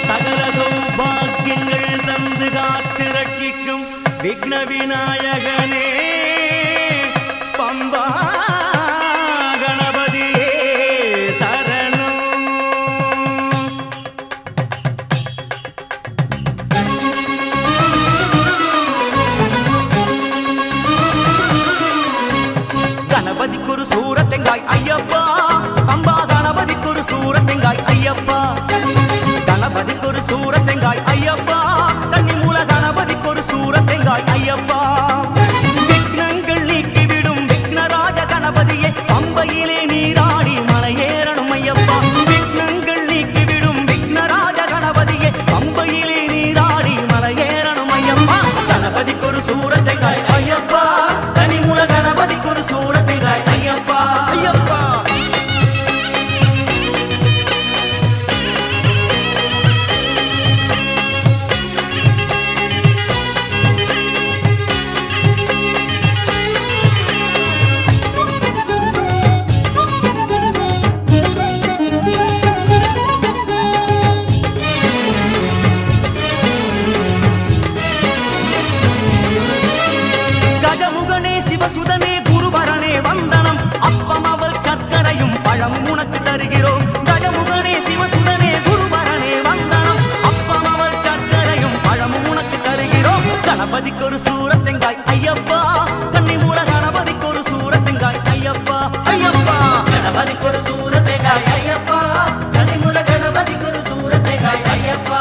சகல சௌபாக்கியங்கள் தந்து காத்து ரட்சிக்கும் விக்ன விநாயகனே பம்பா கணபதியே சரணம் கணபதிக்கு ஒரு சூரத்தெங்காய் ஐயப்பா அம்பா கணபதிக்கு ஒரு சூரத்தெங்காய் ஐயப்பா கணபதிக்கு ஒரு சூரத்தெங்காய் ஐயப்பா கன்னி மூல கணபதிக்கு ஒரு சூரத்தெங்காய் ஐயப்பா விக்னங்கள் நீக்கிவிடும் விக்னராஜ கணபதியே பம்பையிலே நீராடி மலையேறணும் ஐயப்பா விக்னங்கள் நீக்கிவிடும் விக்னராஜ கணபதியே பம்பையிலே நீராடி மலையேறணும் ஐயப்பா கணபதிக்கு ஒரு சூரத்தெங்காய் ஐயப்பா கனிமூல கணபதிக்கு ஒரு சூரத்தெங்காய் ஐயப்பா ஐயப்பா கஜமுகனே சிவசுதனே குருபரனே வந்தனம் அப்பம் அவள் சர்க்கரையும் பழம் உனக்கு தருகிறோம் கஜமுகனே சிவசுதனே குருபரனே வந்தனம் அப்பம் அவள் சர்க்கரையும் பழம் உனக்கு தருகிறோம் கணபதிக்கு ஒரு சூரத்தெங்காய் ஐயப்பா கன்னிமூல கணபதிக்கு ஒரு சூரத்தெங்காய் ஐயப்பா ஐயப்பா கணபதிக்கு ஒரு சூரத்தேங்காய் ஐயப்பா கனிமுல கணபதிக்கு ஒரு சூரத்தேங்காய் ஐயப்பா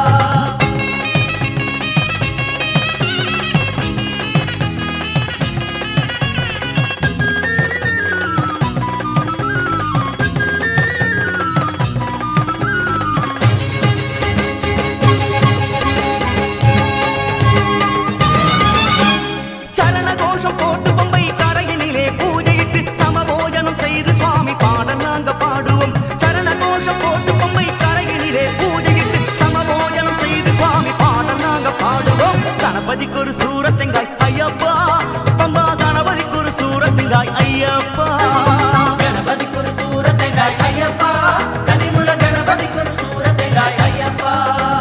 சரண கோஷம் போட்டு பொம்பை கரையினிலே பூஜையிட்டு சமபோஜனம் செய்து சுவாமி பாடல் நாங்க பாடுவோம் சரண கோஷம் போட்டு பொம்பை கரையினிலே பூஜையிட்டு சமபோஜனம் செய்து சுவாமி பாடல் நாங்க பாடுவோம் கணபதிக்கு ஒரு சூரத்தெங்காய் ஐயப்பா பம்பா கணபதிக்கு ஒரு சூரத்தெங்காய் ஐயப்பா கணபதிக்கு ஒரு சூரத்தேங்காய் ஐயப்பா கனிமுல கணபதிக்கு ஒரு சூரத்தேங்காய் ஐயப்பா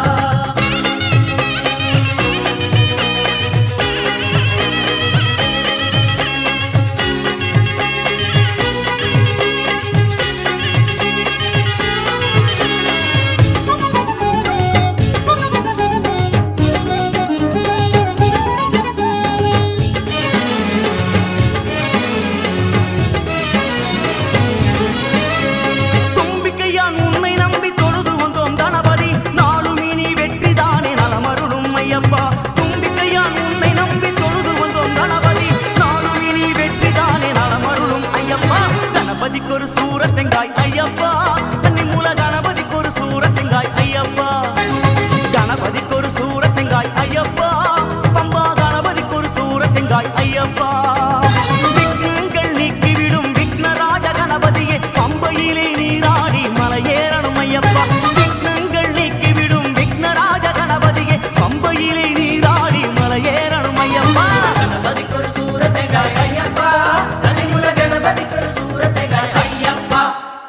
தும்பிக்கையான் உன்னை நம்பி தொழுது வந்தோம் கணபதி நாளும் இனி வெற்றிதானே நலமருளும் ஐயப்பா தும்பிக்கையான் உன்னை நம்பி தொழுது வந்தோம் கணபதி நாளும் இனி வெற்றிதானே நலமருளும் ஐயப்பா கணபதிக்கு ஒரு சூரத்தெங்காய் ஐயப்பா தண்ணி மூல கணபதிக்கு ஒரு சூரத்தெங்காய் ஐயப்பா கணபதிக்கு ஒரு சூரத்தெங்காய் ஐயப்பா பம்பா கணபதிக்கு ஒரு சூரத்தெங்காய் ஐயப்பா விக்னங்கள் நீக்கிவிடும் விக்னராஜ கணபதியே பம்பையிலே நீராடி மலையேறணும் ஐயப்பா விக்னங்கள் நீக்கிவிடும் விக்னராஜ கணபதியே பம்பையிலே நீராடி மலையேறணும் ஐயப்பா கணபதிக்கு ஒரு சூரத்தேங்காய் ஐயப்பா கனிமுல கணபதிக்கு ஒரு சூரத்தேங்காய் ஐயப்பா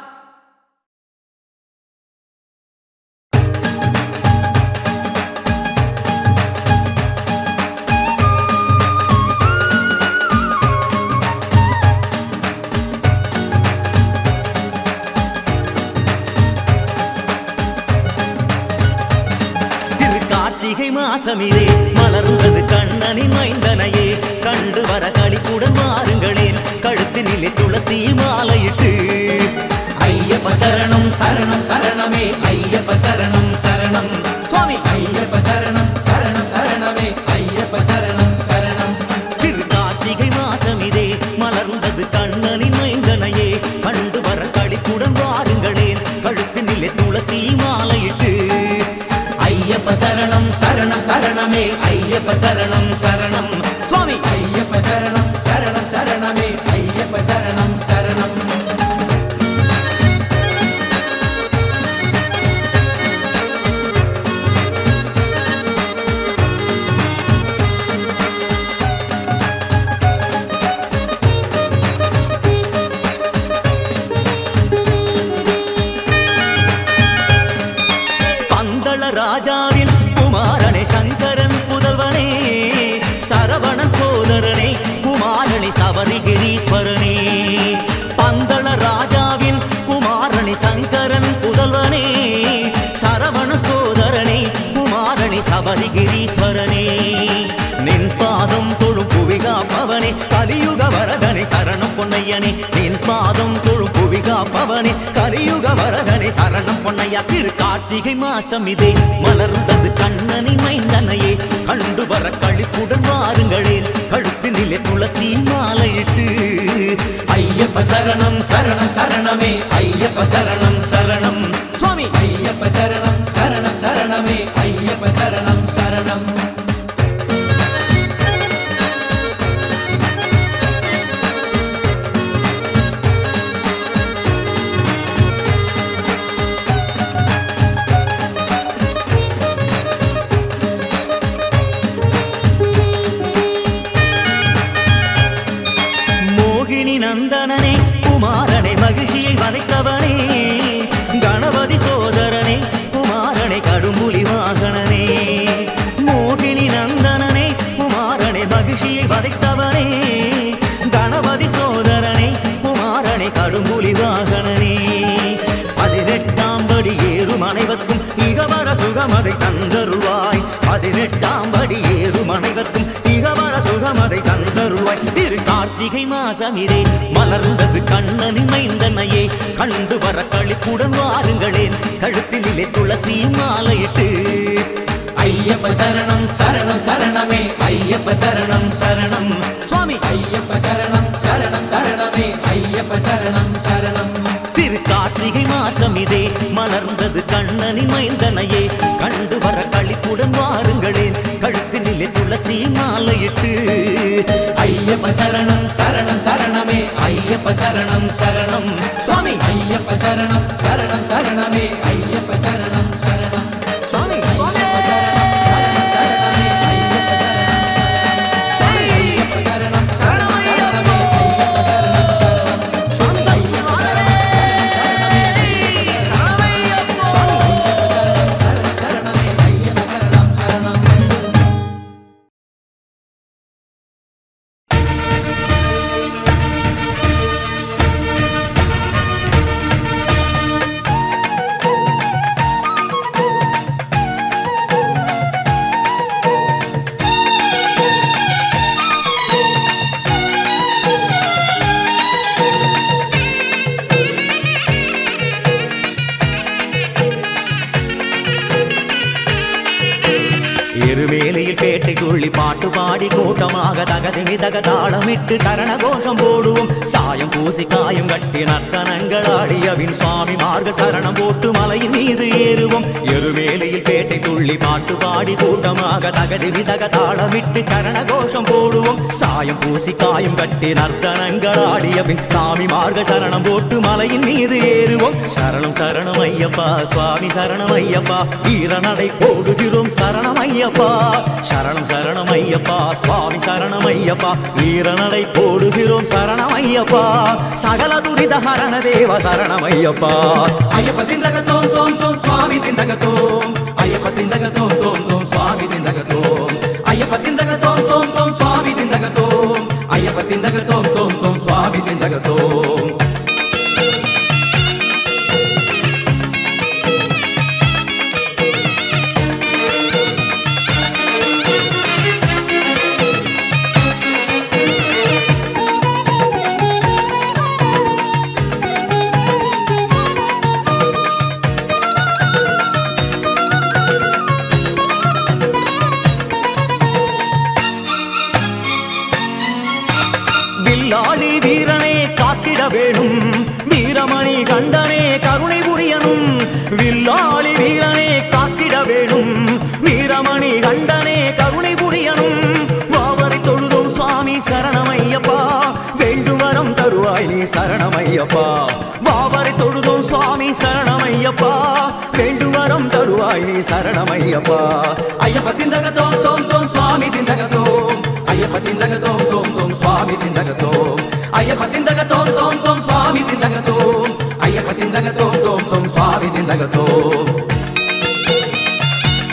திரு கார்த்திகை மாசமிலே மலர்ந்தது கண்ணனின் மைந்தனையே கண்டு வர களிப்புடன் மாறுங்களேன் கழுத்தினிலே துளசி மாலையிட்டு ஐயப்ப சரணம் சரணம் சரணமே ஐயப்ப சரணம் சரணம் சுவாமி ஐயப்ப சரணம் சரணம் சரணமே ஐயப்ப சரணம் சரணம் திரு கார்த்திகை மாசமிதே மலர்ந்தது கண்ணனின் மைந்தனையே கண்டு வர களிப்புடன் வாருங்களேன் கழுத்தினிலே துளசி மாலையிட்டு ஐயப்ப சரணம் சரணம் சரணமே ஐயப்ப சரணம் சரணம் சுவாமி ஐயப்ப சரணம் சரணம் சரணமே ஐயப்ப சரணம் சரணம் ராஜாவின் குமாரனே சங்கரன் புதல்வனே சரவணன் சோதரனே குமாரணி சபரிகிரீஸ்வரனே பந்தள ராஜாவின் குமாரணி சங்கரன் புதல்வனே சரவண சோதரனே குமாரணி சபரிகிரீஸ்வரனே நின் பாதம் தொழும் புவிகா பவனே கலியுக வரதனை சரணம் பொன்னையனே நின் பாதம் தொழும் புவிகா பவனே கலியுக வரதனை சரணம் பொன்னையா திரு கார்த்திகை மாசம் இதே மலர்ந்தது கண்ணனின் மைந்தனையே கண்டு வர கழிப்புடன் வாருங்களே கழுத்தினிலே துளசி மாலையிட்டு ஐயப்ப சரணம் சரணம் சரணமே ஐயப்ப சரணம் சரணம் சுவாமி ஐயப்ப சரணம் சரணம் சரணமே ஐயப்ப சரணம் சரணம் மோகினி நந்தனனே குமாரனை மகிழ்ச்சியை வதைத்தவனே கணபதி சோதரனே குமாரனை கடும்புலி வாகனனே மோகினி நந்தனனே குமாரனை மகிழ்ச்சியை வதைத்தவனே கணபதி சோதரனே குமாரனை கடும்புலி வாகனனே பதினெட்டாம் படி ஏறும் அனைவர்க்கும் இகவர சுகமதை தந்தருள்வாய் பதினெட்டாம் படி ஏறும் அனைவர்க்கும் இகவர சுகமதை தந்தருள்வாய் திரு கார்த்திகை மாசமிரே மலர்ந்தது கண்ணனின் மைந்தனையே கண்டு வர கழிப்புடன் வாருங்களேன் கழுத்தினிலே துளசி மாலையிட்டு ஐயப்ப சரணம் சரணம் சரணமே ஐயப்ப சரணம் சரணம் சுவாமி ஐயப்ப சரணம் சரணம் சரணமே ஐயப்ப சரணம் சரணம் திரு கார்த்திகை மாசம் இதே மலர்ந்தது கண்ணனின் மைந்தனையே கண்டு வர கழிப்புடன் வாருங்களேன் கழுத்தினிலே துளசி மாலையிட்டு ஐயப்ப சரணம் சரணம் சரணமே ஐயப்ப சரணம் சரணம் சுவாமி ஐயப்ப சரணம் சரணம் சரணமே ஐயப்ப சரணம் சரணம் சுவாமி சுவாமி சரணமே ஐயப்ப சரணம் ஐயப்ப சரணம் சரணம் சரணமே ஐயப்ப சரணம் சரணம் சரணமே ஐயப்ப சரணம் சரணம் எருவேலையில் பேட்டை துள்ளி பாட்டு பாடி கூட்டமாக தகதி மிதக தாளமிட்டு கரண கோஷம் போடுவோம் சாயம் பூசி காயம் கட்டி நர்த்தனங்கள் ஆடியவின் சுவாமி மார்க சரணம் போட்டு மலையின் மீது ஏறுவோம் எருவேலையில் பேட்டை துள்ளி பாட்டு பாடி கூட்டமாக தகதி மிதக தாளமிட்டு சரண கோஷம் போடுவோம் சாயம் பூசி காயம் கட்டி நர்த்தனங்கள் ஆடியவின் சாமி மார்க சரணம் போட்டு மலையின் மீது ஏறுவோம் சரணம் சரணம் ஐயப்பா சுவாமி சரணம் ஐயப்பா வீரநடை போடுகிறோம் சரணம் ஐயப்பா சரணம் சரணம் ஐயப்பா சுவாமி சரணம் ஐயப்பா வீரநடை போடுகிறோம் சரணம் ஐயப்பா சகல துரித ஹரண தேவ சரணம் ஐயப்பா అయ్యప్ప తిందగతోం తోం తోం స్వామి తిందగతోం అయ్యప్ప తిందగతోం తోం తోం స్వామి తిందగతోం అయ్యప్ప తిందగతోం తోం తోం స్వామి తిందగతోం అయ్యప్ప తిందగతోం తోం తోం స్వామి తిందగతోం வில்லாளி வீரனே காத்திட வேணும் வீரமணி கண்டனே கருணை புரியணும் வில்லாளி வீரனே காத்திட வேணும் வீரமணி கண்டனே கருணை புரியணும் வாவரை தொழுதோம் சுவாமி சரணமையப்பா வேண்டும் வரம் தருவாய் நீ சரணமையப்பா வாவரை தொழுதோம் சுவாமி சரணமையப்பா வேண்டும் வரம் தருவாய் நீ சரணமையப்பா అయ్యప్ప తిందగతోం తోం తోం స్వామి తిందగతోం అయ్యప్ప తిందగతోం తోం తోం స్వామి తిందగతోం అయ్యప్ప తిందగతోం తోం తోం స్వామి తిందగతోం అయ్యప్ప తిందగతోం తోం తోం స్వామి తిందగతోం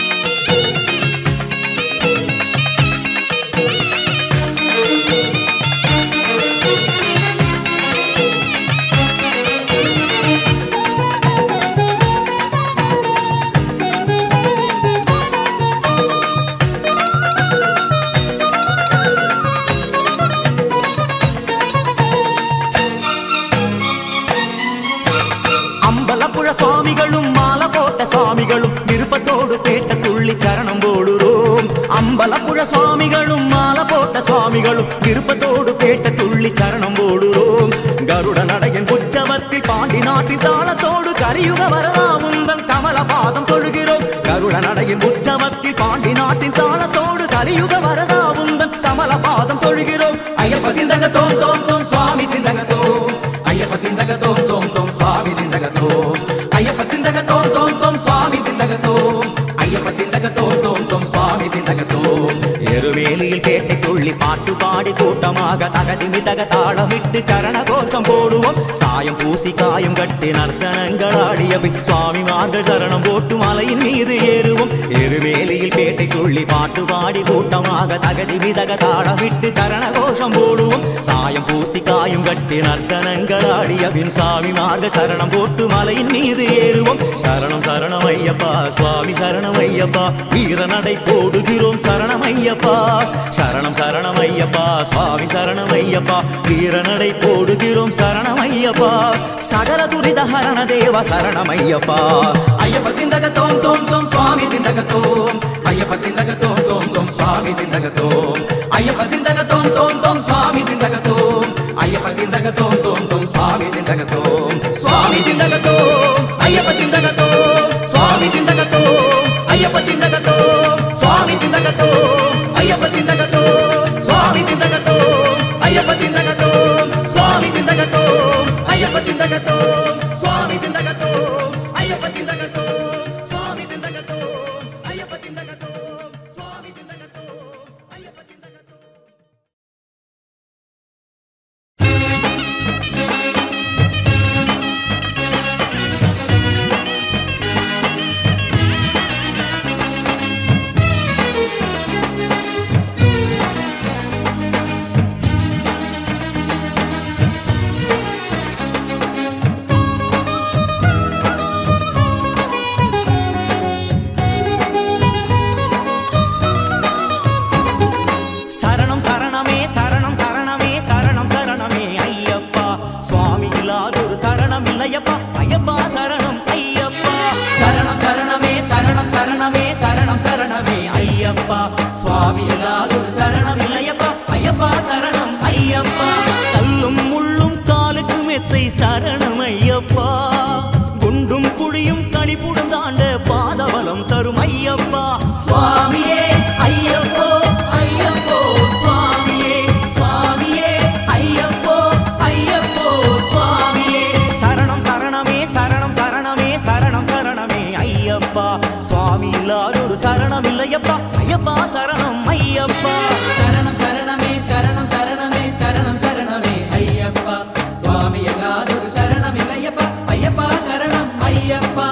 சுவாமிகளும் மாலை போட்ட சுவாமிகளும் விருப்பத்தோடு பேட்ட துள்ளி சரணம் போடுறோம் அம்பலப்புழ சுவாமிகளும் மாலை போட்ட சுவாமிகளும் விருப்பத்தோடு பேட்ட துள்ளி சரணம் போடுறோம் கருட நடையின் உற்சவத்தில் பாண்டி நாட்டின் தாளத்தோடு கரியுக வரலாமுந்தன் கமல பாதம் தொழுகிறோம் கருட நடையின் உற்சவத்தில் பாண்டி நாட்டின் தாளத்தோடு கலியுக வரதாவுந்தன் கமல பாதம் தொழுகிறோம் ஐயப்ப திந்தக தோம் தோம் தோம் சுவாமி திந்தக தோம் ஐயப்ப திந்தக தோம் தோம் தோம் சுவாமி திந்தக தோம் ஐயப்ப திந்தக தோம் தோம் தோம் சுவாமி திந்தக தோம் ஐயப்ப திந்தக தோம் தோம் தோம் சுவாமி திந்தக தோம் எருவேலியில் பேட்டை துள்ளி பாட்டு பாடி கூட்டமாக தகதி மிதக தாளமிட்டு சரண கோஷம் போடுவோம் சாயம் பூசி காயம் கட்டி நர்த்தனங்கள் ஆடிய பின் சுவாமிமார்கள் சரணம் போட்டு மலையின் மீது ஏறுவோம் எருவேலியில் பேட்டை துள்ளி பாட்டு பாடி கூட்டமாக தகதி மிதக தாளமிட்டு சரண கோஷம் போடுவோம் சாயம் பூசி காயும் கட்டி நர்த்தனங்கள் ஆடிய பின் சாமிமார்கள் சரணம் போட்டு மலையின் மீது ஏறுவோம் சரணம் சரணம் ஐயப்பா சுவாமி சரணம் ஐயப்பா வீர நடை போடுகிறோம் சரணம் ஐயப்பா சரணம் சரணம் ஐயப்பா சுவாமி சரணம் ஐயப்பா வீர நடை போடுகிறோம் சரணம் ஐயப்பா சகல துரித ஹரண தேவ சரணம் ஐயப்பா ஐயப்ப திந்தக தோம் தோம் தோம் சுவாமி திந்தக தோம் ஐயப்ப திந்தக தோம் தோம் தோம் சுவாமி திந்தக தோம் ஐயப்ப திந்தக தோம் தோம் தோம் சுவாமி திந்தக தோம் ஐயப்ப திந்தக தோம் தோம் தோம் சுவாமி திந்தக தோம் சுவாமி திந்தக தோம் ஐயப்ப திந்தக தோம் சுவாமி திந்தக தோம் ஐயப்ப திந்தக தோம் சுவாமி திந்தக தோம் ஐயப்ப திந்தக தோம் சுவாமி திந்தக தோம் ஐயப்ப திந்தக தோம் சுவாமி திந்தக தோம் ஐயப்ப திந்தக தோம் சுவாமி திந்தக தோம் ஐயப்ப திந்தக தோம் சுவாமி திந்தக தோம் ஐயப்ப திந்தக தோம் சுவாமி திந்தக தோம் ஐயப்ப திந்தக தோம் சரணம் சரணமே சரணம் சரணமே சரணம் சரணமே ஐயப்பா சுவாமி இல்லாதொரு சரணம் இல்லையப்பா ஐயப்பா சரணம் ஐயப்பா சரணம் சரணமே சரணம் சரணமே சரணம் சரணமே ஐயப்பா சுவாமி இல்லாதொரு சரணம் இல்லையப்பா ஐயப்பா சரணம் ஐயப்பா கல்லும் முள்ளும் காலுக்கு மெத்தை சரணம் ஐயப்பா குண்டும் குழியும் கணிப்புடன் தாண்ட பாதபலம் தரும் ஐயப்பா சுவாமியே ஐயப்போ ஐயப்போ சுவாமியே சுவாமியே ஐயப்போ ஐயப்போ சுவாமியே சரணம் சரணமே சரணம் சரணமே சரணம் சரணமே ஐயப்பா சுவாமி இல்லாதொரு சரணம் இல்லையப்பா ஐயப்பா சரணம் ஐயப்பா சரணம் சரணமே சரணம் சரணமே சரணம் சரணமே ஐயப்பா சுவாமி எல்லாதொரு சரணம் இல்லையப்பா ஐயப்பா சரணம் ஐயப்பா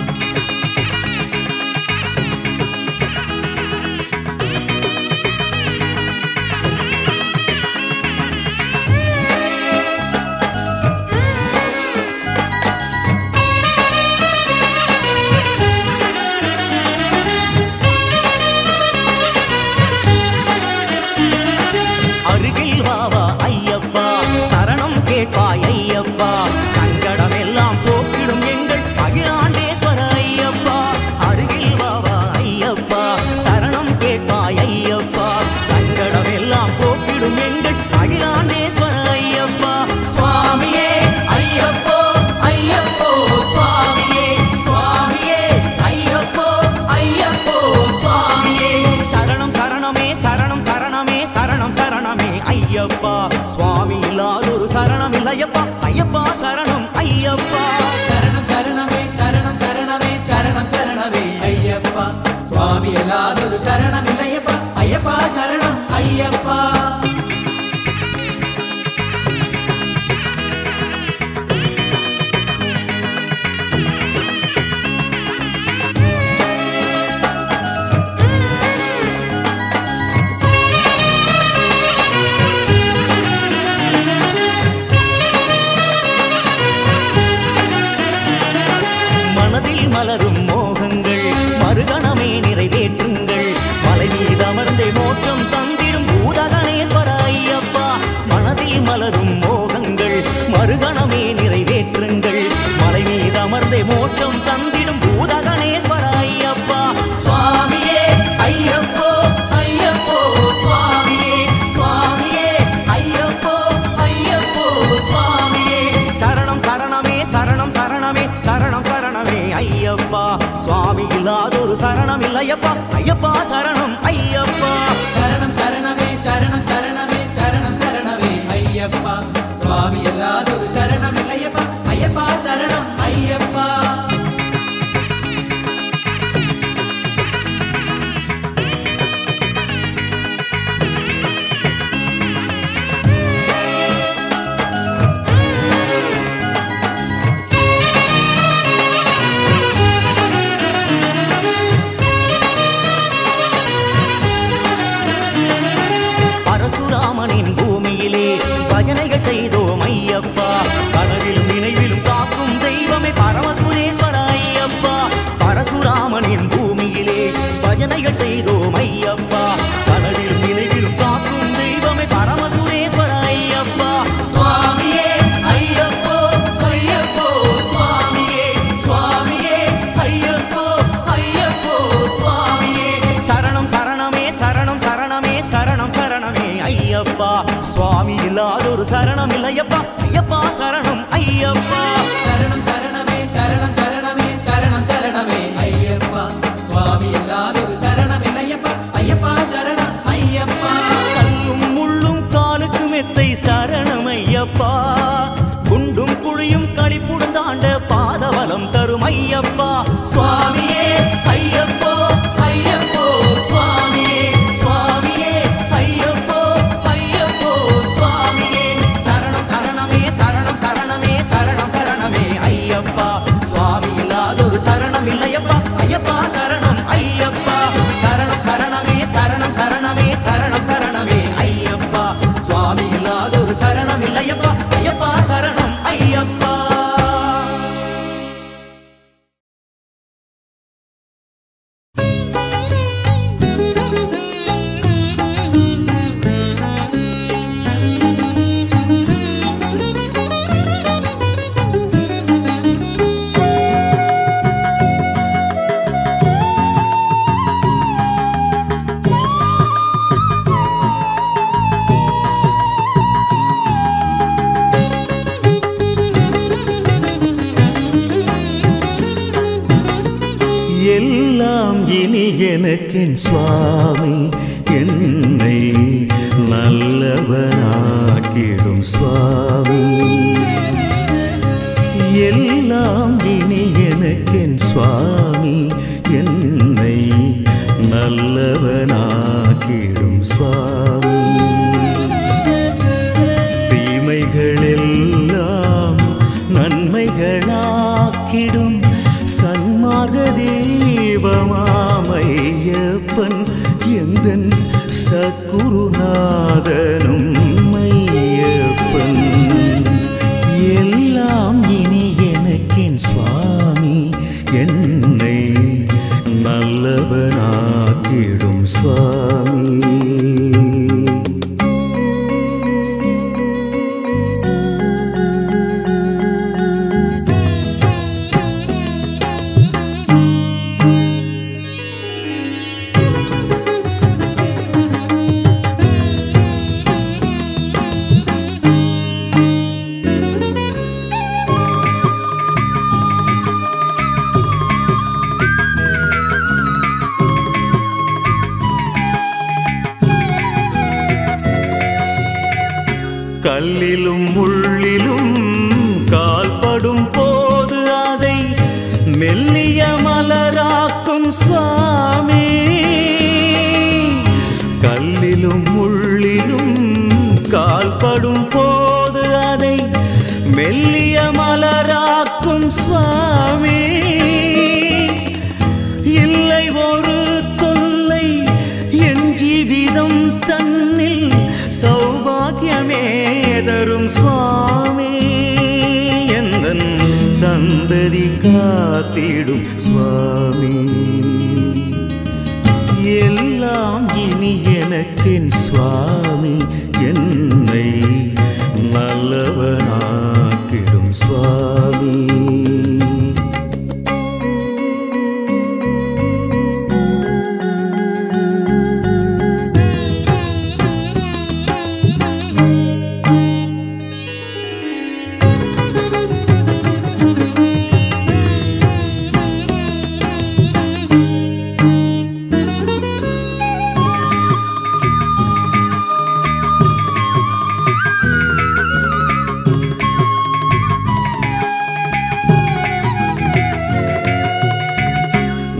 அருகில் வாவா ஐயப்பா சரணம் கேட்பாய் ஐயப்பா சங்கடம் எல்லாம் போக்கிடும் எங்கள் அகிலாண்டேஸ்வர ஐயப்பா அருகில் வாவா ஐயப்பா சரணம் கேட்பாய் ஐயப்பா சங்கடம் எல்லாம் போக்கிடும் எங்கள் அகிலாண்டேஸ்வர ஐயப்பா சுவாமியே ஐயப்போ ஐயப்போ சுவாமியே சுவாமியே ஐயப்போ ஐயப்போ சுவாமியே சரணம் சரணமே சரணம் சரணமே சரணம் சரணமே ஐயப்பா சுவாமி இல்லாதொரு சரணம் இல்லையப்பா ஐயப்பா சரணம் ஐயப்பா சரணம் சரணமே சரணம் சரணமே சரணம் சரணமே ஐயப்பா சுவாமி எல்லாதொரு சரணம் இல்லையப்பா ஐயப்பா சரணம் ஐயப்பா மனதில் மலரும் மோகங்கள் மறுகணமே நிறைவேற்றுங்கள் மலை மீது அமர்ந்தே மோட்சம் தந்திடும் பூதகணேஸ்வர ஐயப்பா மனதில் மலரும் மோகங்கள் மறுகணமே நிறைவேற்றுங்கள் மலை மீது அமர்ந்தே மோட்சம் ஐயப்பா சுவாமி இல்லாதொரு சரணம் இல்லையப்பா ஐயப்பா சரணம் ஐயப்பா சரணம் சரணமே சரணம் சரணமே சரணம் சரணமே ஐயப்பா சுவாமி இல்லாதொரு சரணம் இல்லையப்பா ஐயப்பா சரணம் ஐயப்பா பரசுராமனின் பூமியிலே பஜனைகள் செய்தோம் ஐயப்பா கனவிலும் நினைவிலும் காக்கும் தெய்வமே பரமசுரேஸ்வர ஐயப்பா பரசுராமனின் பூமியிலே பஜனைகள் செய்தோம் ஐயப்பா கனவிலும் நினைவிலும் காக்கும் தெய்வமே பரமசுரேஸ்வர ஐயப்பா சுவாமியே ஐயப்போ ஐயப்போ சுவாமியே சுவாமியே ஐயப்போ ஐயப்போ சுவாமியே சரணம் சரணமே சரணம் சரணமே சரணம் சரணமே ஐயப்பா சுவாமி இல்லாதொரு சரணம் இல்லையப்பா ஐயப்பா சரணம் ஐயப்பா சரணம் சரணமே சரணம் சரணமே சரணம் சரணமே ஐயப்பா சுவாமி இல்லாதொரு சரணம் இல்லையப்பா ஐயப்பா சரணம் ஐயப்பா கல்லும் முள்ளும் காலுக்கு மெத்தை சரணம் ஐயப்பா குண்டும் குழியும் களிப்புடன் தாண்ட பாதவலம் தரும் ஐயப்பா சுவாமியே ஐயப்போ ஐயப்போ சுவாமியே சுவாமியே ஐயப்போ ஐயப்போ சுவாமியே சரணம் சரணமே சரணம் சரணமே சரணம் சரணமே ஐயப்பா சுவாமி இல்லாதொரு சரணம் இல்லையப்பா ஐயப்பா சரணம் ஐயப்பா சரணம் சரணமே சரணம் சரணமே சரணம் சரணமே ஐயப்பா சுவாமி இல்லாதொரு சரணம் இல்லையப்பா ஐயப்பா சரணம் ஐயப்பா எல்லாம் இனி எனக்கென் சுவாமி என்னை நல்லவனாக்கிடும் சுவாமி எல்லாம் இனி எனக்கென் சுவாமி என்னை நல்லவனாக்கிடும் சுவாமி தீமைகளெல்லாம் நன்மைகளாக்கிடும் சன்மார்க தெய்வமாமையப்பன் எந்தன் சத்குருநாதனும் மையப்பன் எல்லாம் இனி எனக்கென் சுவாமி என்னை நல்லவனாக்கிடும் சுவாமி கல்லிலும் முள்ளிலும் கால்படும் போது அதை மெல்லிய மலராக்கும் சுவாமி கல்லிலும் முள்ளிலும் கால்படும் போது அதை மெல்லிய மலராக்கும் சுவாமி இல்லை ஒரு தொல்லை என் ஜீவிதம் தன்னில் சௌபாகியமே தரும் சுவாமி எந்தன் சந்ததி காத்திடும் சுவாமி எல்லாம் இனி எனக்கென் சுவாமி என்னை நல்லவனாக்கிடும் சுவாமி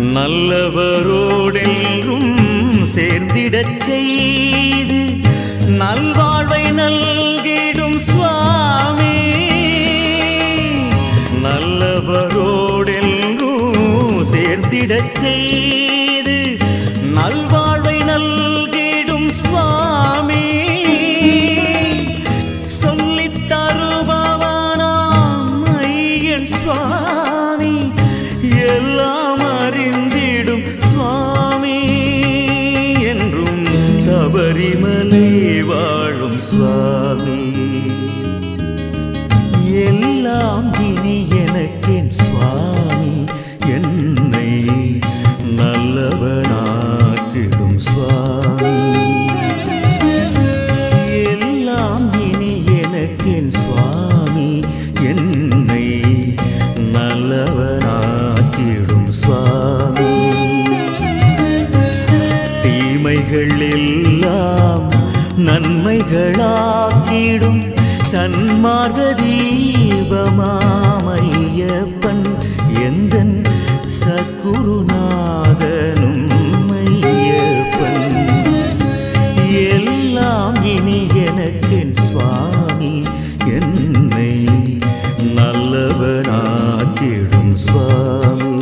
நல்லவரோடென்றும் சேர்ந்திடச் செய்து நல்வாழ்வை நல்கிடும் சுவாமி நல்லவரோடென்றும் சேர்ந்திடச் செய்து நல்வாழ்வை நல்கிடும் சுவாமி சொல்லித் தருபவனாம் ஐயன் சுவாமி எல்லாம் அறிந்திடும் சுவாமி என்றும் சபரிமலை வாழும் சுவாமி எல்லாம் இனி எனக்கென் சுவாமி என்னை நல்லவனாக்கிடும் சுவாமி எல்லாம் இனி எனக்கென் சுவாமி என்னை நல்லவனாக்கிடும் சுவாமி தீமைகள் எல்லாம் நன்மைகளாக்கிடும் சன்மார்க்க தீபமாமையப்பன் எந்தன் சத்குருநாதனும் ஐயப்பன் எல்லாம் இனி எனக்கென் சுவாமி என்னை நல்லவனாக்கிடும் சுவாமி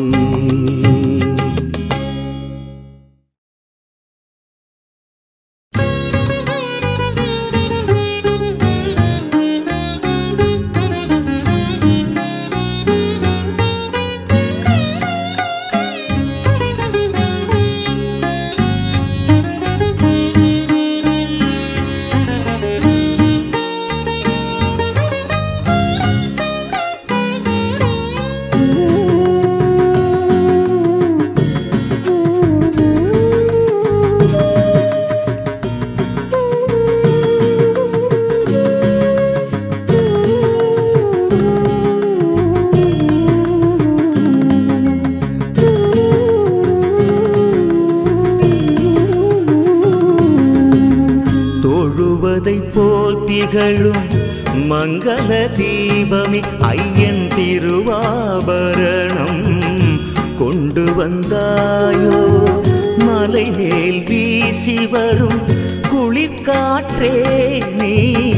தொழுவதைப் போல் திகழும் மங்கள தீபமி ஐயன் திருவாபரணம் கொண்டு வந்தாயோ மலை மேல் வீசி வரும் குளிர்காற்றே நீ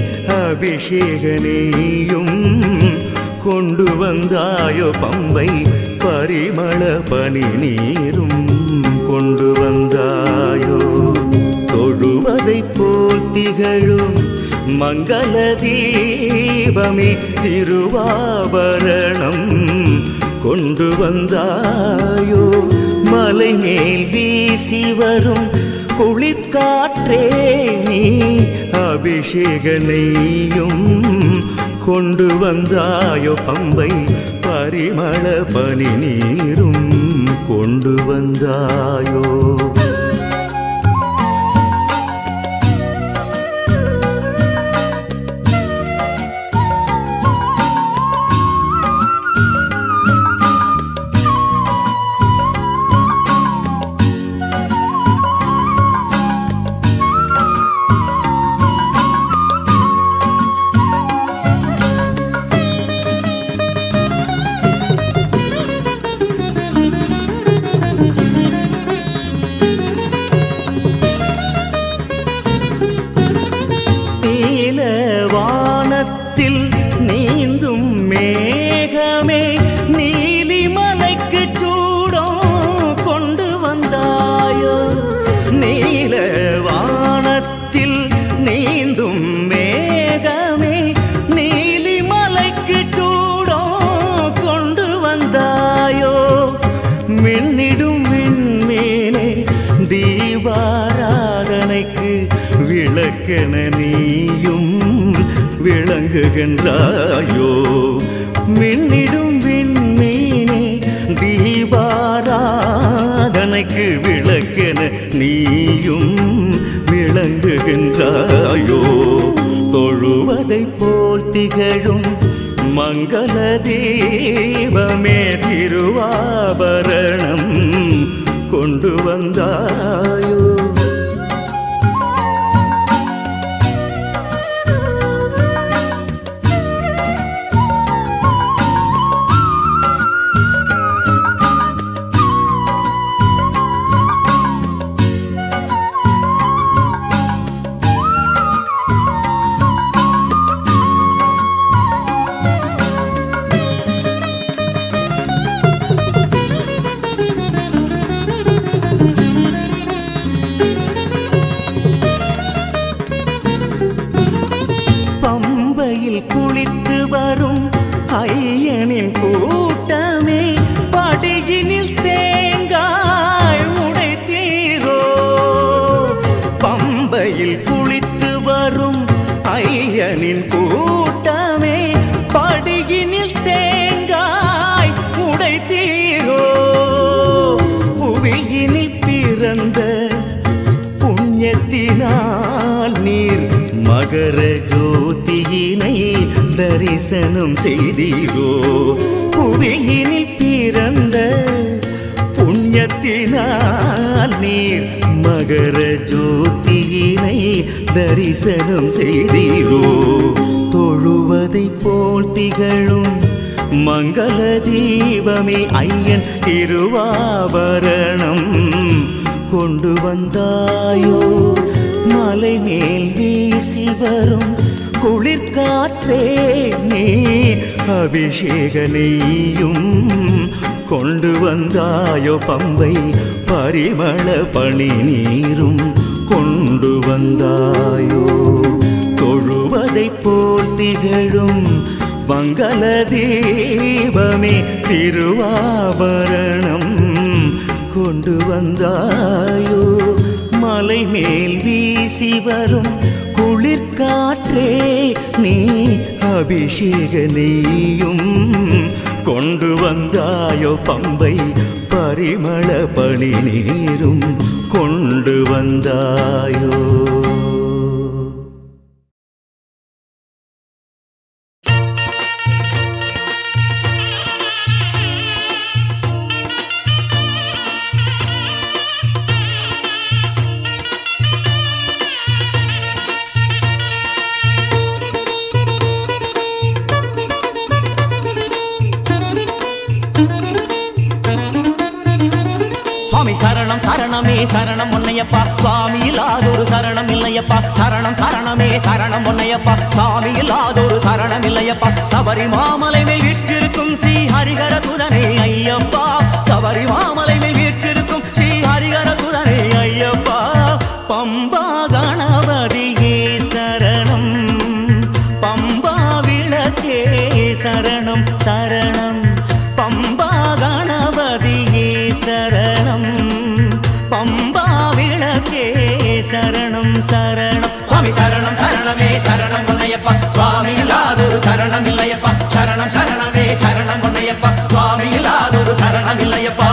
அபிஷேகனேயும் கொண்டு வந்தாயோ பம்பை பரிமள பனி நீரும் கொண்டு வந்தாயோ தொழுவதைப் போல் திகழும் மங்கள தீபமே திருவாபரணம் கொண்டு வந்தாயோ மலை மேல் வீசி வரும் குளிர்காற்றே நீ அபிஷேகனையும் கொண்டு வந்தாயோ பம்பை பரிமள பனி நீரும் கொண்டு வந்தாயோ நீல வானத்தில் நீந்தும் மேகமே நீலிமலைக்கு சூடம் கொண்டு வந்தாயோ நீல வானத்தில் நீந்தும் மேகமே நீலிமலைக்கு சூடம் கொண்டு வந்தாயோ மின்னிடும் விண்மீனே தீபாராதனைக்கு விளக்கென நீயும் விளங்குகின்றாயோ மின்னிடும் விண்மீனே தீபாராதனைக்கு விளக்கென நீயும் விளங்குகின்றாயோ தொழுவதைப் போல் திகழும் மங்கள தீபமே திருவாபரணம் கொண்டு வந்தாயோ தரிசனம் செய்தீரோ புவியினில் பிறந்த புண்ணியத்தினால் நீர் மகர ஜோதியினை தரிசனம் செய்தீரோ தொழுவதை போல் திகழும் மங்கள தீபமே ஐயன் திருவாபரணம் கொண்டு வந்தாயோ மலை மேல் வீசி வரும் குளிர்காற்றே நீ அபிஷேக நெய்யும் கொண்டு வந்தாயோ பம்பை பரிமள பணி நீரும் கொண்டு வந்தாயோ தொழுவதைப் போல் திகழும் மங்கள தீபமே திருவாபரணம் கொண்டு வந்தாயோ மலை மேல் வீசி வரும் குளிர்காற்றே நீ அபிஷேக நெய்யும் கொண்டு வந்தாயோ பம்பை பரிமள பணி நீரும் கொண்டு வந்தாயோ சுவாமி சரணம் சரணமே சரணம் ஒன்னையப்பா சுவாமி இல்லாதொரு சரணம் இல்லையப்பா சரணம் சரணமே சரணம் ஒன்னையப்பா சுவாமி இல்லாதொரு சரணம் இல்லையப்பா சபரி மாமலை மேல் வீற்றிருக்கும் ஸ்ரீ ஹரிகர சுதனே ஐயப்பா சபரி மாமலை மேல் வீற்றிருக்கும் ஸ்ரீ ஹரிகர சுதனே ஐயப்பா பம்பா கணபதியே சரணம் பம்பா விளக்கே சரணம் சரணம் பம்பா கணபதியே சரணம் பம்பா விளக்கே சரணம் சரணம் சுவாமி சரணம் சரணமே சரணம் பொன்னையப்பா சுவாமி இல்லாதொரு சரணம் இல்லையப்பா சரணம் சரணமே சரணம் பொன்னையப்பா சுவாமி இல்லாதொரு சரணம் இல்லையப்பா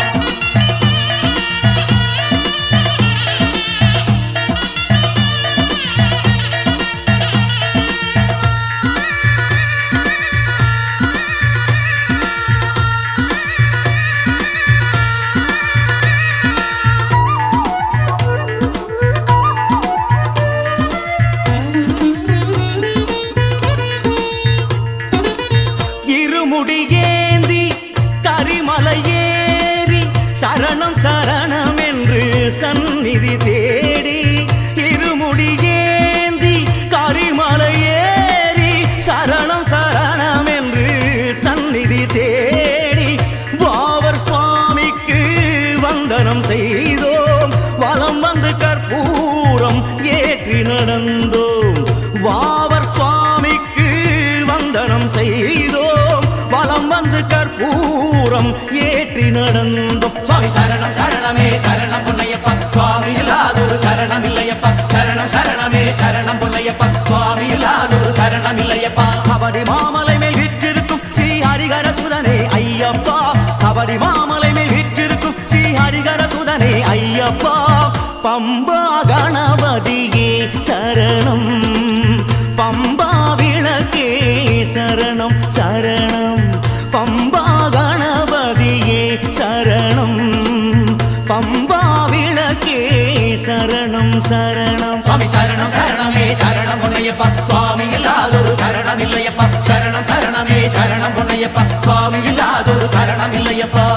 இருமுடி ஏந்தி கரிமலை ஏறி சரணம் சரணம் என்று சந்நிதி தேடி இருமுடி ஏந்தி கரிமலை ஏறி சரணம் சரணம் என்று சந்நிதி தேடி வாவர் சுவாமிக்கு வந்தனம் செய்தோம் வலம் வந்து கற்பூரம் ஏற்றி நடந்தோம் வாவர் சுவாமிக்கு வந்தனம் செய்தோம் வலம் வந்து கற்பூரம் ஏற்றி நடந்தோம் சுவாமி சரணம் சரணமே சரணம் பொன்னையப்பா சுவாமி இல்லாதொரு சரணம் இல்லையப்பா சரணம் சரணமே சரணம் பொன்னையப்பா சுவாமி இல்லாதொரு சரணம் இல்லையப்பா கபடி மாமலை மேல் விற்றிருக்கும் ஸ்ரீ ஹரிகர சுதனே ஐயப்பா கபடி மாமலை மேல் விற்றிருக்கும் ஸ்ரீ ஹரிகர சுதனே ஐயப்பா பம்பா கணபதியே சரணம் பம்பா விளக்கே சரணம் சரணம் பம்பா கணபதியே சரணம் பம்பா விளக்கே சரணம் சரணம் சுவாமி சரணம் சரணமே சரணம் பொன்னையப்பா சுவாமி இல்லாதொரு சரணம் இல்லையப்பா சரணம் சரணமே சரணம் பொன்னையப்பா சுவாமி இல்லாதொரு சரணம் இல்லையப்பா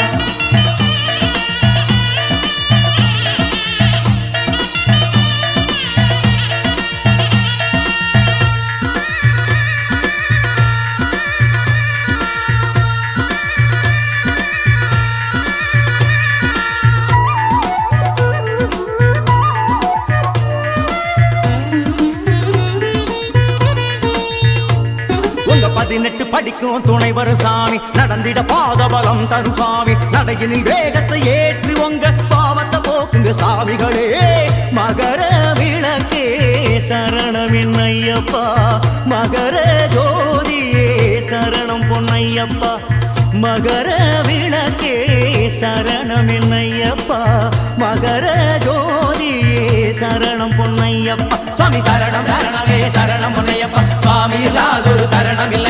உங்க பதினெட்டு படிக்கும் துணைவர் சாமி நடந்திட பாதபலம் தரும் சாமி நடையினில் வேகத்தை ஏற்றி உங்க பாவத்தை போக்குங்க சாமிகளே மகர விளக்கே சரணம் என்னையப்பா மகர ஜோதியே சரணம் பொன்னையப்பா மகர விளக்கே சரணம் என்னையப்பா மகர ஜோதியே சரணம் பொன்னையப்பா சுவாமி சரணம் சரணமே சரணம் பொன்னையப்பா சுவாமி இல்லாதொரு சரணம் இல்லை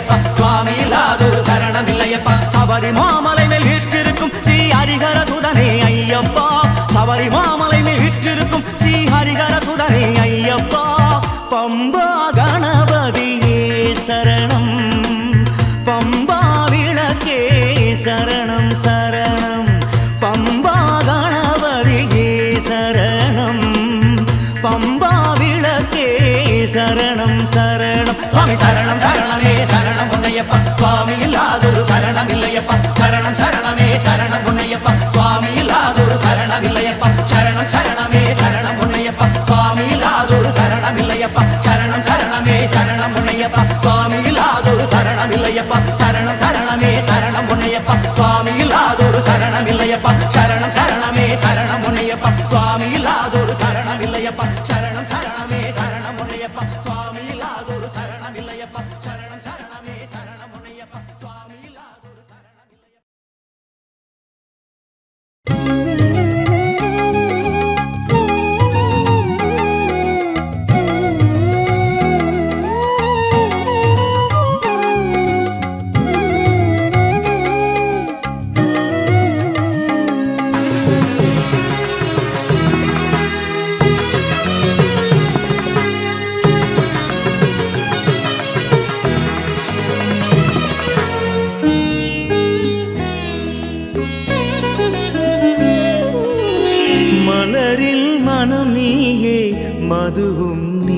ஐயப்பா சுவாமி இல்லாதொரு சரணம் இல்லையப்பா சபரி மாமலை மேல் வீற்றிருக்கும் ஸ்ரீ ஹரிகர சுதனே ஐயப்பா சபரி மாமலை மேல் வீற்றிருக்கும் ஸ்ரீ ஹரிகர சுதனே ஐயப்பா பம்பா கணபதியே சரணம் பம்பா விளக்கே சரணம் சரணம் பம்பா கணபதியே சரணம் பம்பா விளக்கே சரணம் சரணம் சுவாமி சரணம் சரணமே சரணம் பொன்னையப்பா சுவாமி இல்லாதொரு சரணம் இல்லையப்பா சரணம் சரணமே சரணம் பொன்னையப்பா சுவாமி இல்லாதொரு சரணம் இல்லையப்பா சரணம் சரணமே சரணம் பொன்னையப்பா சுவாமி இல்லாதொரு சரணம் இல்லையப்பா சரணம் சரணமே சரணம் பொன்னையப்பா சுவாமி இல்லாதொரு சரணம் இல்லையப்பா சரணம் சரணமே சரணம் பொன்னையப்பா சுவாமி இல்லாதொரு சரணம் இல்லையப்பா சரணம் சரணமே சரணம் பொன்னையப்பா சுவாமி இல்லாதொரு சரணம் இல்லையப்பா சரணம் சரணமே சரணம் பொன்னையப்பா சுவாமி இல்லாதொரு சரணம் இல்லையப்பா சரணம் சரணமே சரணம் பொன்னையப்பா சுவாமி இல்லாதொரு சரணம் இல்லையப்பா மலரில் மனம் நீயே மதுவும் நீ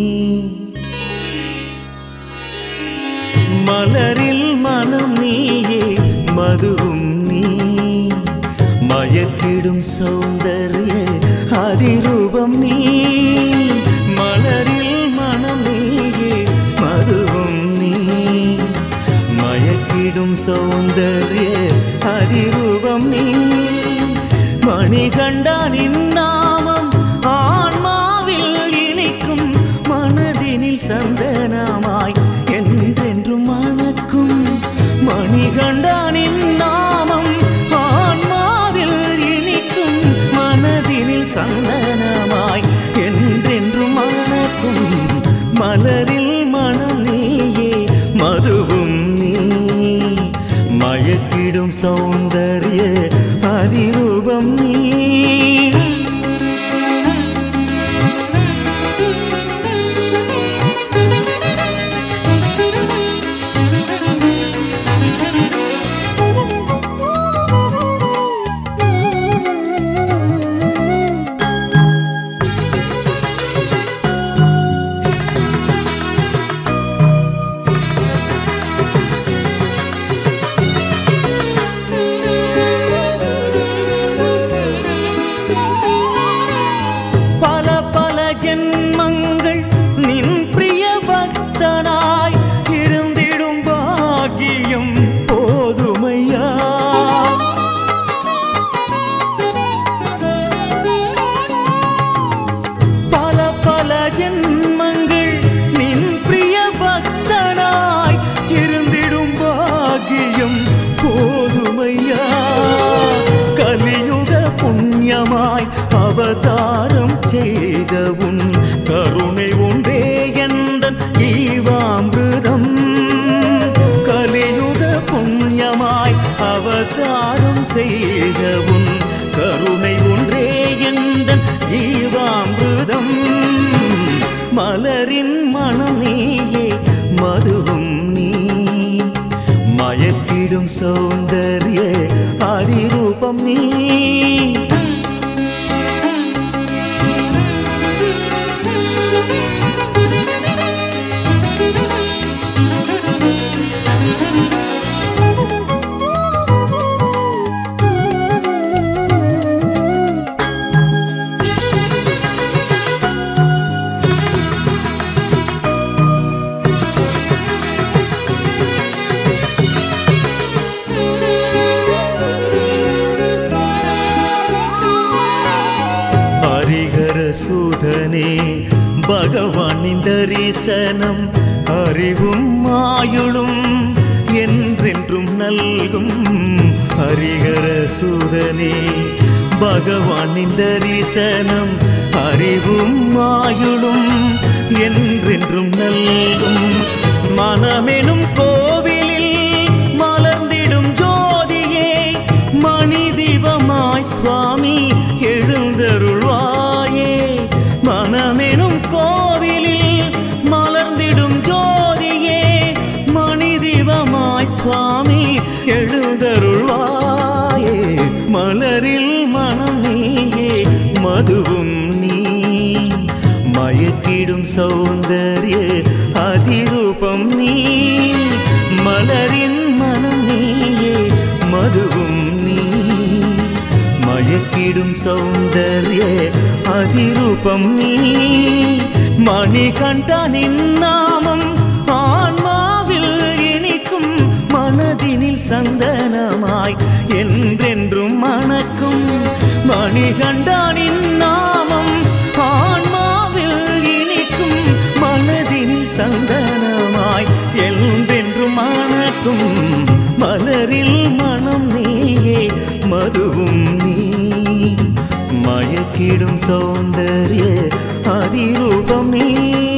மலரில் மனம் நீயே மதுவும் நீ மயக்கிடும் சௌந்தர்ய அதிரூபம் நீ மலரில் மனம் நீயே மதுவும் நீ மயக்கிடும் சௌந்தர்ய அதிரூபம் நீ மணிகண்டானின் நாமம் ஆன்மாவில் இனிக்கும் மனதினில் சந்தனமாய் என்றென்றும் மணக்கும் மணிகண்டானின் நாமம் ஆன்மாவில் இனிக்கும் மனதினில் சந்தனமாய் என்றென்றும் மணக்கும் மலரில் மனம் நீயே மதுவும் நீ மயக்கிடும் சௌந்தர்ய அதிரூபம் நீ பல பல ஜென்மங்கள் நின் பிரிய பக்தனாய் இருந்திடும் பாக்கியம் போதுமையா பல பல ஜென்மங்கள் நின் பிரிய பக்தனாய் இருந்திடும் பாக்கியம் போதுமையா கலியுக புண்ணியமாய் அவதாரம் செய்த உன் கருணை ஒன்றே எந்தன் ஈவாமிருதம் கலியுக புண்ணியமாய் அவதாரம் செய்த உன் கருணை ஒன்றே எந்தன் ஜீவாமிருதம் மலரின் மனம் நீயே மதுவும் நீ மயக்கிடும் சௌந்தர்ய அதிரூபம் நீ ஹரிஹர சூதனே பகவானின் தரிசனம் அறிவும் ஆயுளும் என்றென்றும் நல்கும் ஹரிஹர சூதனே பகவானின் தரிசனம் அறிவும் ஆயுளும் என்றென்றும் நல்கும் மனமெனும் கோவிலில் மலர்ந்திடும் ஜோதியே மணி தீபமாய் சுவாமி எழுந்தருள்வாயே மனமெனும் கோவிலில் மலர்ந்திடும் ஜோதியே மணி தீபமாய் சுவாமி எழுந்தருள்வாயே மலரில் மனம் நீயே மதுவும் நீ மயக்கிடும் சௌந்தர்ய அதிரூபம் நீ மலரின் மனம் நீயே மதுவும் நீ மயக்கிடும் சௌந்தர்ய அதிரூபம் நீ மணிகண்டனின் நாமம் ஆன்மாவில் இனிக்கும் மனதினில் சந்தனமாய் என்றென்றும் மணக்கும் மணிகண்டனின் நாமம் ஆன்மாவில் இனிக்கும் மனதினில் சந்தனமாய் என்றென்றும் மணக்கும் மலரில் மனம் நீயே மதுவும் நீ மயக்கிடும் சௌந்தர்ய அதிரூபம் நீ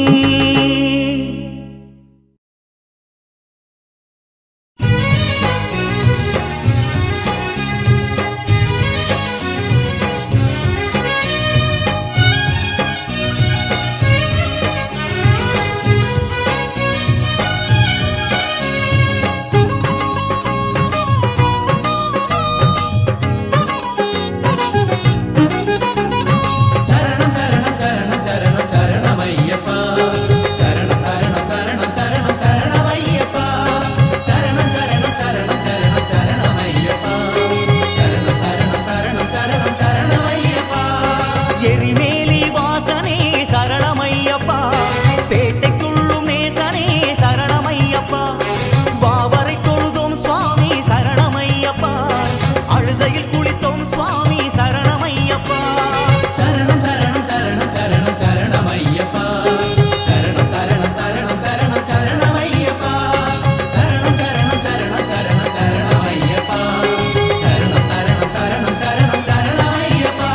சரண சரண சரண சரண சரணமையப்பா சரணம் தரணம் தரணம் சரணம் சரணமையப்பா சரணம் சரணம் சரணம் சரணம் சரணமையப்பா சரணம் தரணம் தரணம் சரணம் சரணமையப்பா எரிமேலி வாசனே சரணமையப்பா பேட்டைக்குள்ளும் நேசனே சரணமையப்பா வாவரை தொழுதோம் சுவாமி சரணமையப்பா அழுதையில் குளித்தோம் சுவாமி சரணமையப்பா சரணம் சரணம் சரணம் சரணம் சரணமையப்பா சரணம் தரணம் தரணம் சரணம் சரணமையப்பா சரணம் சரணம் சரணம் சரணம் சரணமையப்பா சரணம் தரணம் தரணம் சரணம் சரணமையப்பா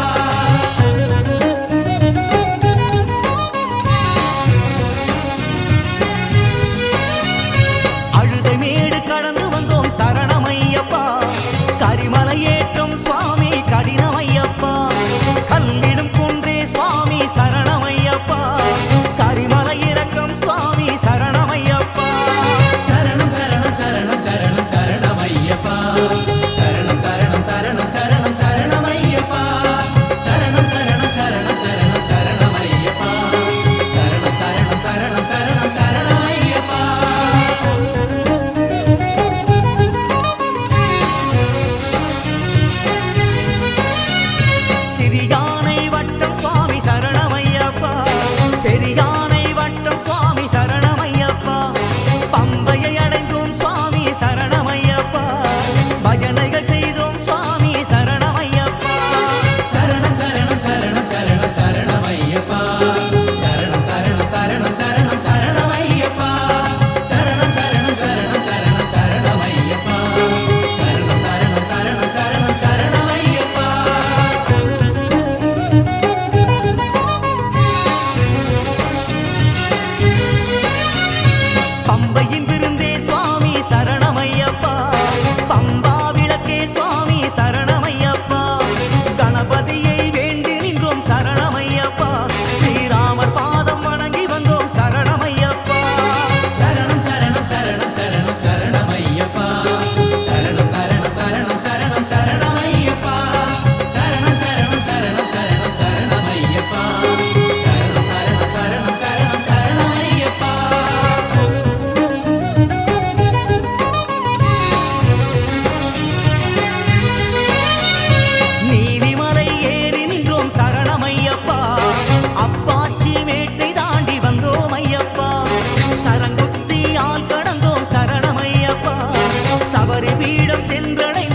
அழுதை மேடு கடந்து வந்தோம் சரணமையப்பா கரிமலை ஏற்றம் சுவாமி கடினமையப்பா கல்லிடும் குன்றே சுவாமி சரணமையப்பா கரிமலை இறக்கம் சுவாமி சரணமையப்பா சரணம் சரணம் சரணம் சரணம் சரணமையப்பா சரணம் தரணம் தரணம் சரணம் சரணமையப்பா சரணம் சரணம் சரணம் சரணம் சரணமையப்பா சரணம் தரணம் தரணம் சரணம் சரணமையப்பா சிறியானை வட்டம் சுவாமி சரணமையப்பா பெரியானை வட்டம் சுவாமி சரணமையப்பா பம்பையை அடைந்தோம் சுவாமி சரணமையப்பா பஜனைகள் செய்தோம் சுவாமி சரணமையப்பா சரண சரணம் சரணம் சரணம் சரணமையப்பா சரணம் தரணம் தரணம் சரணம் சரணமையப்பா சரணம் சரணம் சரணம் சரணம் சரணமையப்பா சரணம் தரணம் தரணம் சரணம் சரணமையப்பா பம்பையின் விருந்தே சுவாமி சரணமையப்பா பம்பா விளக்கே சுவாமி சரணமையப்பா கணபதியை வேண்டி நின்றோம் சரணமையப்பா ஸ்ரீராமர் பாதம் வணங்கி வந்தோம் சரணமையப்பா சரணம் சரணம் சரணம் சரணம் சரணமையப்பா சரணம் தரணம் தரணம் சரணம் சரணமையப்பா சரணம் சரணம் சரணம் சரணம் சரணமையப்பா சரணம் தரணம் தரணம் சரணம் சரணமையப்பா நீலிமலை ஏறி நின்றோம் சரணமையப்பா அப்பாச்சி மேட்டை தாண்டி வந்தோம் ஐயப்பா சரங்குத்தி ஆள் கடந்தோம் சரணமையப்பா சபரி பீடம் சென்றடைந்தோம்